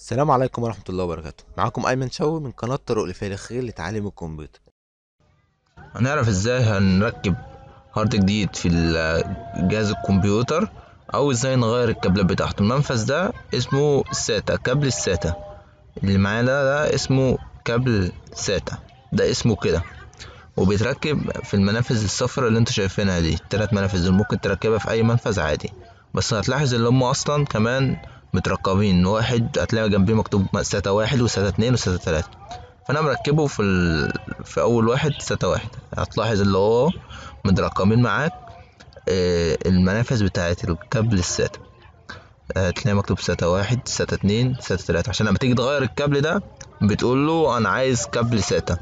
السلام عليكم ورحمة الله وبركاته معاكم أيمن شوقي من قناة طرق لفارغين لتعليم الكمبيوتر هنعرف ازاي هنركب هارد جديد في ال- جهاز الكمبيوتر او ازاي نغير الكابلات بتاعته المنفذ ده اسمه ساتا كابل الساتا اللي معانا ده, ده اسمه كابل ساتا ده اسمه كده وبيتركب في المنافذ الصفراء اللي انتوا شايفينها دي التلات منافذ اللي ممكن تركبها في اي منفذ عادي بس هتلاحظ ان هم اصلا كمان متركبين واحد هتلاقي جنبيه مكتوب ساتا واحد وساتا اتنين وساتا تلاتة فانا مركبه في ال... في اول واحد ساتا واحد هتلاحظ اللي هو مترقمين معاك آه، المنافذ بتاعة الكابل الساتا هتلاقي مكتوب ساتا واحد ساتا اتنين ساتا تلاتة عشان لما تيجي تغير الكابل ده بتقول له انا عايز كابل ساتا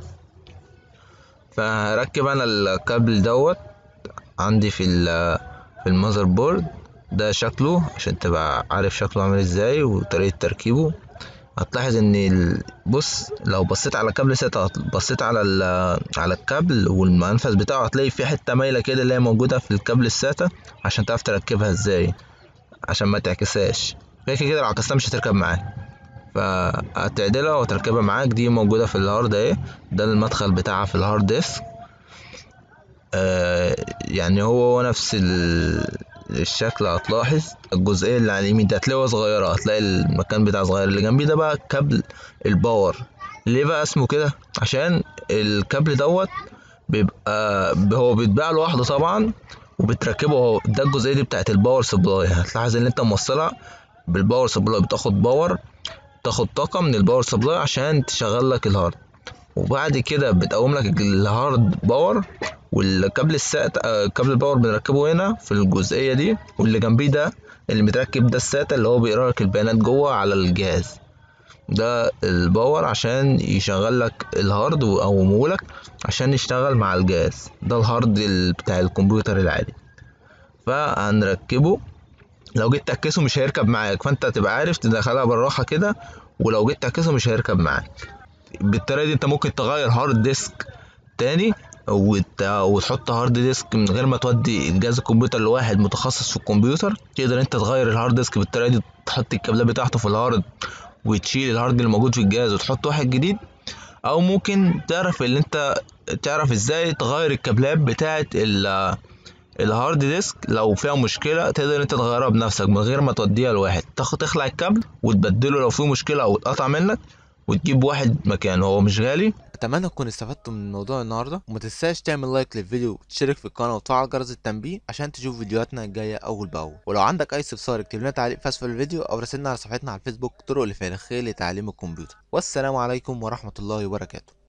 فهركب انا الكابل دوت عندي في ال في المذر بورد ده شكله عشان تبقى عارف شكله عامل ازاي وطريقة تركيبه هتلاحظ ان ال- بص لو بصيت على كابل ساتا بصيت على ال- على الكابل والمنفذ بتاعه هتلاقي في حته مايله كده اللي هي موجوده في الكابل الساتا عشان تعرف تركبها ازاي عشان ما تعكسهاش كده كده لو عكستها مش هتركب معاك فهتعدلها وتركبها معاك دي موجوده في الهارد اهي ده المدخل بتاعها في الهارد ديسك آه يعني هو هو نفس ال- الشكل هتلاحظ الجزئية اللي على اليمين دي هتلاقيها صغيرة هتلاقي المكان بتاع صغير اللي جنبيه ده بقى كابل الباور ليه بقى اسمه كده عشان الكابل دوت بيبقى هو بيتباع لوحده طبعا وبتركبه هو ده الجزئية دي بتاعت الباور سبلاي هتلاحظ ان انت موصلها بالباور سبلاي بتاخد باور تاخد طاقة من الباور سبلاي عشان تشغل لك الهارد وبعد كده بتقوم لك الهارد باور والكابل السات آه، كابل الباور بنركبه هنا في الجزئية دي واللي جنبيه ده اللي متركب ده الساتا اللي هو بيقرا لك البيانات جوه على الجهاز ده الباور عشان يشغل لك الهارد او مولك عشان يشتغل مع الجهاز ده الهارد ال- بتاع الكمبيوتر العادي فهنركبه لو جيت تعكسه مش هيركب معاك فانت تبقى عارف تدخلها بالراحة كده ولو جيت تعكسه مش هيركب معاك بالطريقة دي انت ممكن تغير هارد ديسك تاني وت... وتحط هارد ديسك من غير ما تودي جهاز الكمبيوتر لواحد متخصص في الكمبيوتر تقدر انت تغير الهارد ديسك بالطريقة دي تحط الكابلات بتاعته في الهارد وتشيل الهارد اللي موجود في الجهاز وتحط واحد جديد او ممكن تعرف اللي انت تعرف ازاي تغير الكابلات بتاعة ال الهارد ديسك لو فيها مشكلة تقدر انت تغيرها بنفسك من غير ما توديها لواحد تاخد تخلع الكابل وتبدله لو فيه مشكلة او اتقطع منك وتجيب واحد مكانه هو مش غالي أتمنى تكونوا استفدتوا من موضوع النهاردة وما تنساش تعمل لايك للفيديو وتشترك في القناة وتفعل جرس التنبيه عشان تشوف فيديوهاتنا الجاية أول بأول ولو عندك أي استفسار اكتب لنا تعليق في أسفل الفيديو أو راسلنا على صفحتنا على الفيسبوك طرق لفارغين لتعليم الكمبيوتر والسلام عليكم ورحمة الله وبركاته